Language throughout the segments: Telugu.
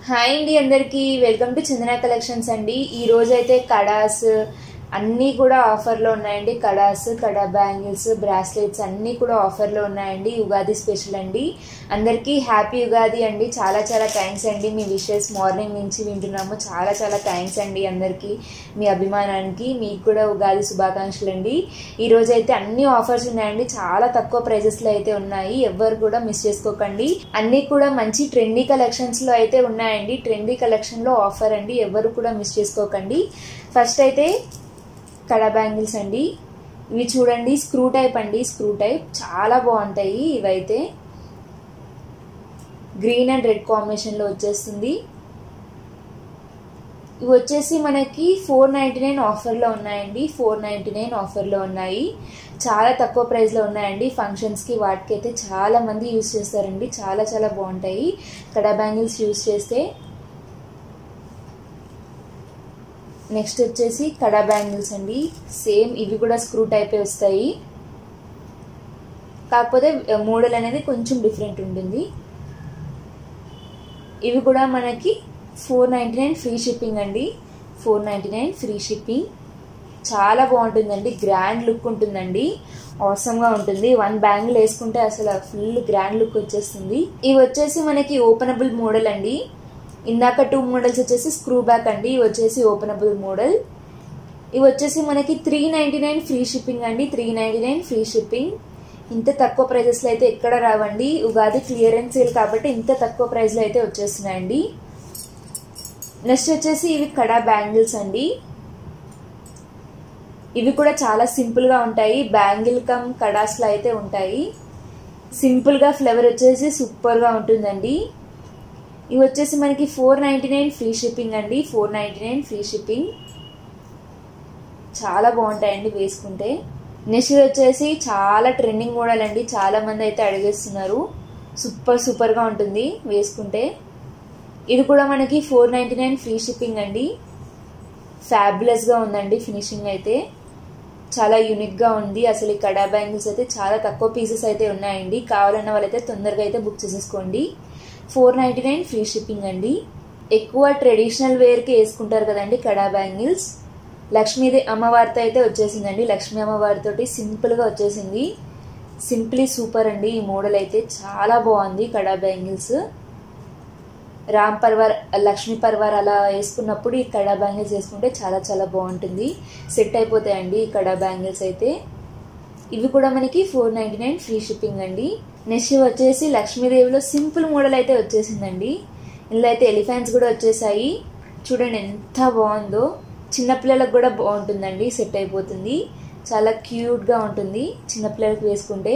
హాయ్ అండి అందరికీ వెల్కమ్ టు చందన కలెక్షన్స్ అండి ఈ రోజు అయితే కడాస్ అన్నీ కూడా ఆఫర్లో ఉన్నాయండి కడాస్ కడా బ్యాంగిల్స్ బ్రాస్లెట్స్ అన్నీ కూడా ఆఫర్లో ఉన్నాయండి ఉగాది స్పెషల్ అండి అందరికీ హ్యాపీ ఉగాది అండి చాలా చాలా థ్యాంక్స్ అండి మీ విషెస్ మార్నింగ్ నుంచి వింటున్నాము చాలా చాలా థ్యాంక్స్ అండి అందరికీ మీ అభిమానానికి మీకు కూడా ఉగాది శుభాకాంక్షలు అండి ఈ రోజు అయితే అన్ని ఆఫర్స్ ఉన్నాయండి చాలా తక్కువ ప్రైజెస్లో అయితే ఉన్నాయి ఎవ్వరు కూడా మిస్ చేసుకోకండి అన్నీ కూడా మంచి ట్రెండీ కలెక్షన్స్లో అయితే ఉన్నాయండి ట్రెండీ కలెక్షన్లో ఆఫర్ అండి ఎవరు కూడా మిస్ చేసుకోకండి ఫస్ట్ అయితే కడా బ్యాంగిల్స్ అండి ఇవి చూడండి స్క్రూ టైప్ అండి స్క్రూ టైప్ చాలా బాగుంటాయి ఇవైతే గ్రీన్ అండ్ రెడ్ కాంబినేషన్లో వచ్చేస్తుంది ఇవి వచ్చేసి మనకి ఫోర్ నైంటీ నైన్ ఆఫర్లో ఉన్నాయండి ఫోర్ నైంటీ నైన్ ఆఫర్లో ఉన్నాయి చాలా తక్కువ ప్రైస్లో ఉన్నాయండి ఫంక్షన్స్కి వాటికి అయితే చాలా మంది యూస్ చేస్తారండి చాలా చాలా బాగుంటాయి కడా బ్యాంగిల్స్ యూస్ చేస్తే నెక్స్ట్ వచ్చేసి కడా బ్యాంగిల్స్ అండి సేమ్ ఇవి కూడా స్క్రూ టైపే వస్తాయి కాకపోతే మోడల్ అనేది కొంచెం డిఫరెంట్ ఉంటుంది ఇవి కూడా మనకి four ninety nine free shipping అండి four ninety nine free shipping చాలా బాగుంటుందండి గ్రాండ్ లుక్ ఉంటుందండి అవసరంగా ఉంటుంది వన్ బ్యాంగిల్ వేసుకుంటే అసలు ఫుల్ గ్రాండ్ లుక్ వచ్చేస్తుంది ఇవి వచ్చేసి మనకి ఓపెనబుల్ మోడల్ అండి ఇందాక టూ మోడల్స్ వచ్చేసి స్క్రూ బ్యాక్ అండి ఇవి వచ్చేసి ఓపెనబుల్ మోడల్ ఇవి వచ్చేసి మనకి three ninety nine free shipping అండి three ninety nine free shipping ఇంత తక్కువ ప్రైజెస్లో అయితే ఎక్కడ రావండి ఉగాది క్లియరెన్స్ సేల్ కాబట్టి ఇంత తక్కువ ప్రైస్లో అయితే వచ్చేస్తున్నాయండి నెక్స్ట్ వచ్చేసి ఇవి కడా బ్యాంగిల్స్ అండి ఇవి కూడా చాలా సింపుల్గా ఉంటాయి బ్యాంగిల్ కమ్ కడాస్లో అయితే ఉంటాయి సింపుల్గా ఫ్లేవర్ వచ్చేసి సూపర్గా ఉంటుందండి ఇవి వచ్చేసి మనకి four ninety nine free shipping అండి four ninety nine free shipping చాలా బాగుంటాయండి వేసుకుంటే నెక్స్ట్ వచ్చేసి చాలా ట్రెండింగ్ మోడల్ అండి చాలా మంది అయితే అడిగేస్తున్నారు సూపర్ సూపర్గా ఉంటుంది వేసుకుంటే ఇది కూడా మనకి four ninety nine free shipping అండి ఫ్యాబులస్గా ఉందండి ఫినిషింగ్ అయితే చాలా యూనిక్గా ఉంది అసలు ఈ కడా బ్యాంగిల్స్ అయితే చాలా తక్కువ పీసెస్ అయితే ఉన్నాయండి కావాలన్న వాళ్ళైతే తొందరగా అయితే బుక్ చేసేసుకోండి four ninety nine free shipping అండి ఎక్కువ ట్రెడిషనల్ వేర్కి వేసుకుంటారు కదండి కడా బ్యాంగిల్స్ లక్ష్మీదే అమ్మవారితో అయితే వచ్చేసిందండి లక్ష్మీ అమ్మవారితోటి సింపుల్గా వచ్చేసింది సింప్లీ సూపర్ అండి ఈ మోడల్ అయితే చాలా బాగుంది కడా బ్యాంగిల్స్ రామ్ పర్వార్ లక్ష్మీ పర్వార్ అలా వేసుకున్నప్పుడు ఈ కడా బ్యాంగిల్స్ వేసుకుంటే చాలా చాలా బాగుంటుంది సెట్ అయిపోతాయండి ఈ కడా బ్యాంగిల్స్ అయితే ఇవి కూడా మనకి four ninety nine free shipping అండి నెక్స్ట్ వచ్చేసి లక్ష్మీదేవిలో సింపుల్ మోడల్ అయితే వచ్చేసిందండి ఇందులో అయితే ఎలిఫెంట్స్ కూడా వచ్చేసాయి చూడండి ఎంత బాగుందో చిన్నపిల్లలకు కూడా బాగుంటుందండి సెట్ అయిపోతుంది చాలా క్యూట్గా ఉంటుంది చిన్నపిల్లలకు వేసుకుంటే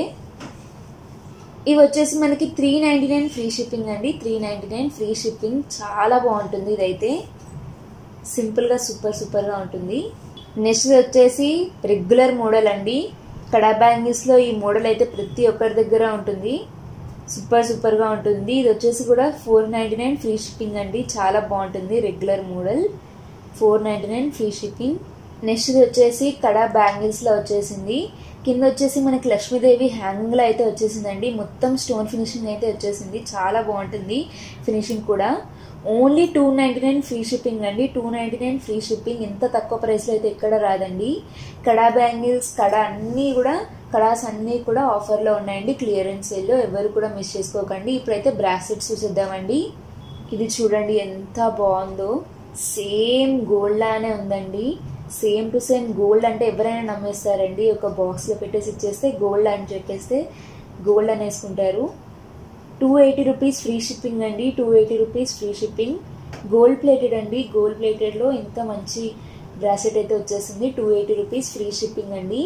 ఇవి వచ్చేసి మనకి three ninety nine free shipping అండి three ninety nine free shipping చాలా బాగుంటుంది ఇదైతే సింపుల్గా సూపర్ సూపర్గా ఉంటుంది నెక్స్ట్ వచ్చేసి రెగ్యులర్ మోడల్ అండి కడా బ్యాంగిల్స్లో ఈ మోడల్ అయితే ప్రతి ఒక్కరి దగ్గర ఉంటుంది సూపర్ సూపర్గా ఉంటుంది ఇది వచ్చేసి కూడా four ninety nine free shipping అండి చాలా బాగుంటుంది regular model four ninety nine free shipping next వచ్చేసి కడా బ్యాంగిల్స్లో వచ్చేసింది కింద వచ్చేసి మనకి లక్ష్మీదేవి హ్యాంగింగ్లో అయితే వచ్చేసిందండి మొత్తం స్టోన్ ఫినిషింగ్ అయితే వచ్చేసింది చాలా బాగుంటుంది ఫినిషింగ్ కూడా only two ninety nine free shipping అండి two ninety nine free shipping ఇంత తక్కువ ప్రైస్లో అయితే ఎక్కడ రాదండి కడా బ్యాంగిల్స్ కడా అన్నీ కూడా కడాస్ అన్నీ కూడా ఆఫర్లో ఉన్నాయండి క్లియరెన్స్ సేల్లో ఎవరు కూడా మిస్ చేసుకోకండి ఇప్పుడైతే బ్రాస్లెట్స్ చూసేద్దామండి ఇది చూడండి ఎంత బాగుందో సేమ్ గోల్డ్ లానే ఉందండి సేమ్ టు సేమ్ గోల్డ్ అంటే ఎవరైనా నమ్మేస్తారండి ఒక బాక్స్లో పెట్టేసి ఇచ్చేస్తే గోల్డ్ అని చెప్పేస్తే గోల్డ్ అని వేసుకుంటారు two eighty rupees free shipping అండి two eighty rupees free shipping gold plated అండి గోల్డ్ ప్లేటెడ్లో ఇంత మంచి బ్రాసెట్ అయితే వచ్చేసింది two eighty rupees free shipping అండి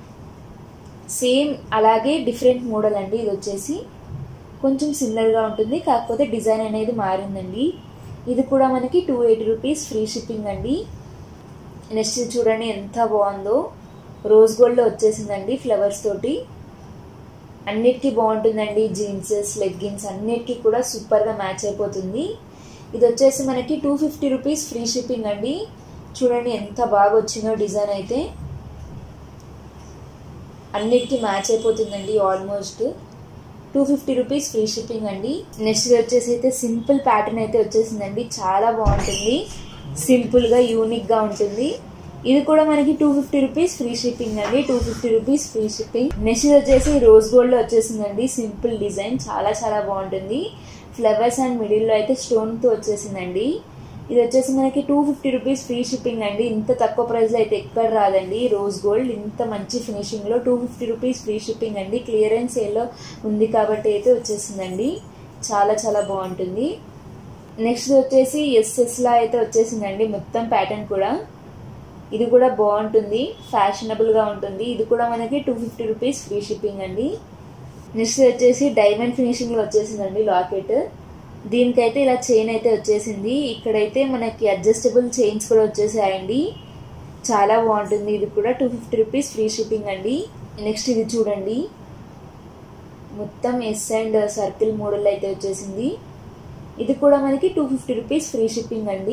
సేమ్ అలాగే డిఫరెంట్ మోడల్ అండి ఇది వచ్చేసి కొంచెం సిమిలర్గా ఉంటుంది కాకపోతే డిజైన్ అనేది మారిందండి ఇది కూడా మనకి two eighty rupees free shipping అండి నెక్స్ట్ చూడండి ఎంత బాగుందో రోజ్ గోల్డ్లో వచ్చేసిందండి ఫ్లవర్స్ తోటి అన్నిటికీ బాగుంటుందండి జీన్సెస్ లెగ్గిన్స్ అన్నిటికీ కూడా సూపర్గా మ్యాచ్ అయిపోతుంది ఇది వచ్చేసి మనకి two fifty rupees free shipping అండి చూడండి ఎంత బాగా వచ్చిందో డిజైన్ అయితే అన్నిటికీ మ్యాచ్ అయిపోతుందండి almost two fifty rupees free shipping అండి నెక్స్ట్ వచ్చేసి అయితే సింపుల్ ప్యాటర్న్ అయితే వచ్చేసిందండి చాలా బాగుంటుంది సింపుల్గా యూనిక్గా ఉంటుంది ఇది కూడా మనకి two fifty rupees free shipping అండి two fifty rupees free shipping next వచ్చేసి రోజ్ గోల్డ్ లో వచ్చేసిందండి సింపుల్ డిజైన్ చాలా చాలా బాగుంటుంది ఫ్లవర్స్ అండ్ మిడిల్లో అయితే స్టోన్ తో వచ్చేసిందండి ఇది వచ్చేసి మనకి two fifty rupees free shipping అండి ఇంత తక్కువ ప్రైస్ లో అయితే ఎక్కడ రాదండి రోజ్ గోల్డ్ ఇంత మంచి ఫినిషింగ్ లో two fifty rupees free shipping అండి క్లియరెన్స్ సేల్లో ఉంది కాబట్టి అయితే వచ్చేసిందండి చాలా చాలా బాగుంటుంది నెక్స్ట్ వచ్చేసి ఎస్ఎస్ లా అయితే వచ్చేసిందండి మొత్తం ప్యాటర్న్ కూడా ఇది కూడా బాగుంటుంది ఫ్యాషనబుల్గా ఉంటుంది ఇది కూడా మనకి two fifty rupees free shipping అండి నెక్స్ట్ వచ్చేసి డైమండ్ ఫినిషింగ్లో వచ్చేసిందండి లాకెట్ దీనికైతే ఇలా చైన్ అయితే వచ్చేసింది ఇక్కడైతే మనకి అడ్జస్టబుల్ చైన్స్ కూడా వచ్చేసాయండి చాలా బాగుంటుంది ఇది కూడా two fifty rupees free shipping అండి నెక్స్ట్ ఇది చూడండి మొత్తం ఎస్ అండ్ సర్కిల్ మోడల్ అయితే వచ్చేసింది ఇది కూడా మనకి two fifty rupees free shipping అండి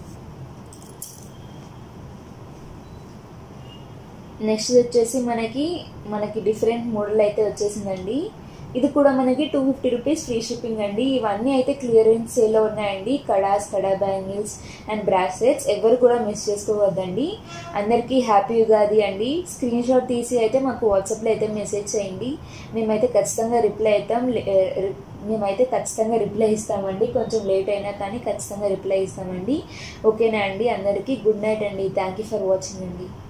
నెక్స్ట్ వచ్చేసి మనకి మనకి డిఫరెంట్ మోడల్ అయితే వచ్చేసిందండి ఇది కూడా మనకి two fifty rupees free shipping అండి ఇవన్నీ అయితే క్లియరెన్స్ సేల్లో ఉన్నాయండి కడాస్ కడా బ్యాంగిల్స్ అండ్ బ్రాస్లెట్స్ ఎవరు కూడా మిస్ చేసుకోవద్దండి అందరికీ హ్యాపీ ఉగాది అండి స్క్రీన్ షాట్ తీసి అయితే మాకు వాట్సాప్లో అయితే మెసేజ్ చేయండి మేమైతే ఖచ్చితంగా రిప్లై అవుతాం మేమైతే ఖచ్చితంగా రిప్లై ఇస్తామండి కొంచెం లేట్ అయినా కానీ ఖచ్చితంగా రిప్లై ఇస్తామండి ఓకేనా అండి అందరికీ గుడ్ నైట్ అండి థ్యాంక్ యూ ఫర్ వాచింగ్ అండి